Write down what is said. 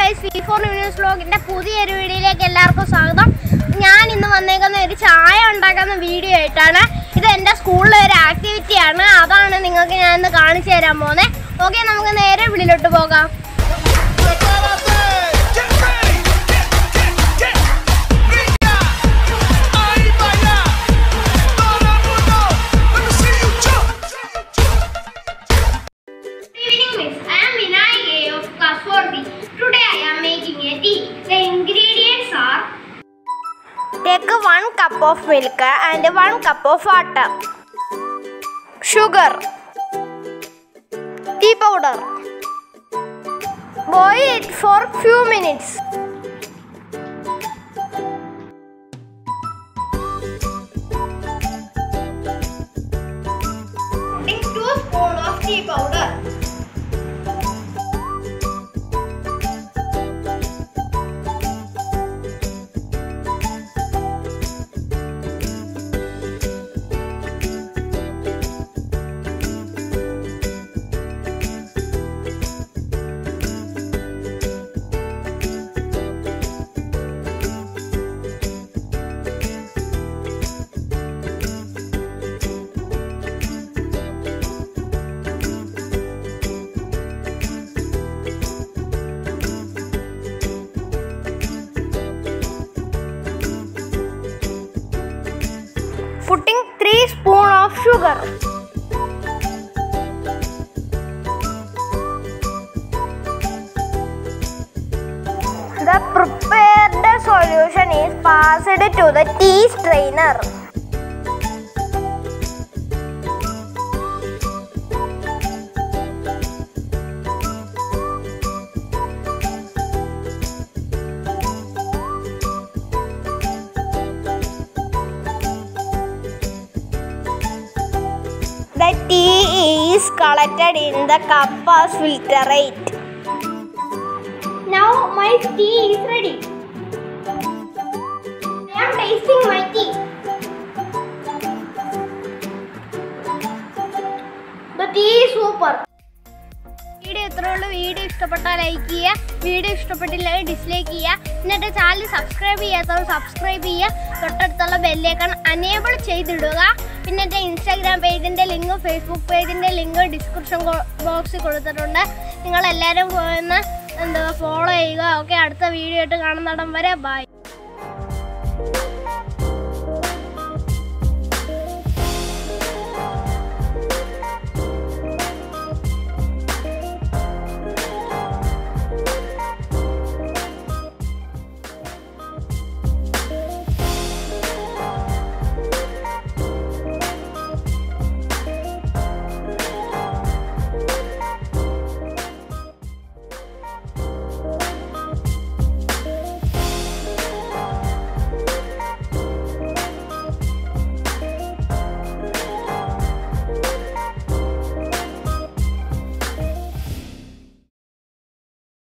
Guys ഫി four news വ്ലോഗിന്റെ പുതിയൊരു വീഡിയോയിലേക്ക് എല്ലാവർക്കും സ്വാഗതം ഞാൻ ഇന്ന് വന്നേക്കുന്ന ഒരു ചായ ഉണ്ടാക്കുന്ന വീഡിയോ ആയിട്ടാണ് ഇത് എൻ്റെ സ്കൂളിലെ ഒരു ആക്ടിവിറ്റിയാണ് അതാണ് നിങ്ങൾക്ക് ഞാൻ ഇന്ന് കാണിച്ചു തരാൻ പോകുന്നത് ഓക്കെ നമുക്ക് നേരെ വിളിയിലോട്ട് പോകാം Prepárate, get ready, get, get, get, brinca, ahí baila, todo el mundo, let me see you jump. Good evening, Miss. I am Vinay A of class 4B. Today I am making a tea. The ingredients are Take one cup of milk and one cup of water. Sugar. Tea powder. Boil it for few minutes. Take two spoons of tea powder. putting 3 spoon of sugar the prepared solution is passed to the tea strainer The tea is collected in the cup as filtrate. Now my tea is ready. I am tasting my tea. The tea is super. Video ഇത്രേ ഉള്ളൂ video ഇഷ്ടപ്പെട്ടാൽ like ചെയ്യുക video ഇഷ്ടപ്പെട്ടില്ലെങ്കിൽ dislike ചെയ്യുക എന്നിട്ട് channel subscribe ചെയ്യാത്തവർ subscribe ചെയ്യുക തൊട്ടടുത്തുള്ള ബെല്ലേക്കൺ അനേബിൾ ചെയ്തിടുക പിന്നെ എൻ്റെ ഇൻസ്റ്റാഗ്രാം പേജിൻ്റെ ലിങ്ക് ഫേസ്ബുക്ക് പേജിൻ്റെ ലിങ്ക് ഡിസ്ക്രിപ്ഷൻ ബോക്സിൽ കൊടുത്തിട്ടുണ്ട് നിങ്ങളെല്ലാവരും പോയെന്ന് എന്താ ഫോളോ ചെയ്യുക ഓക്കെ അടുത്ത വീഡിയോ ആയിട്ട് കാണുന്നിടം വരെ ബൈ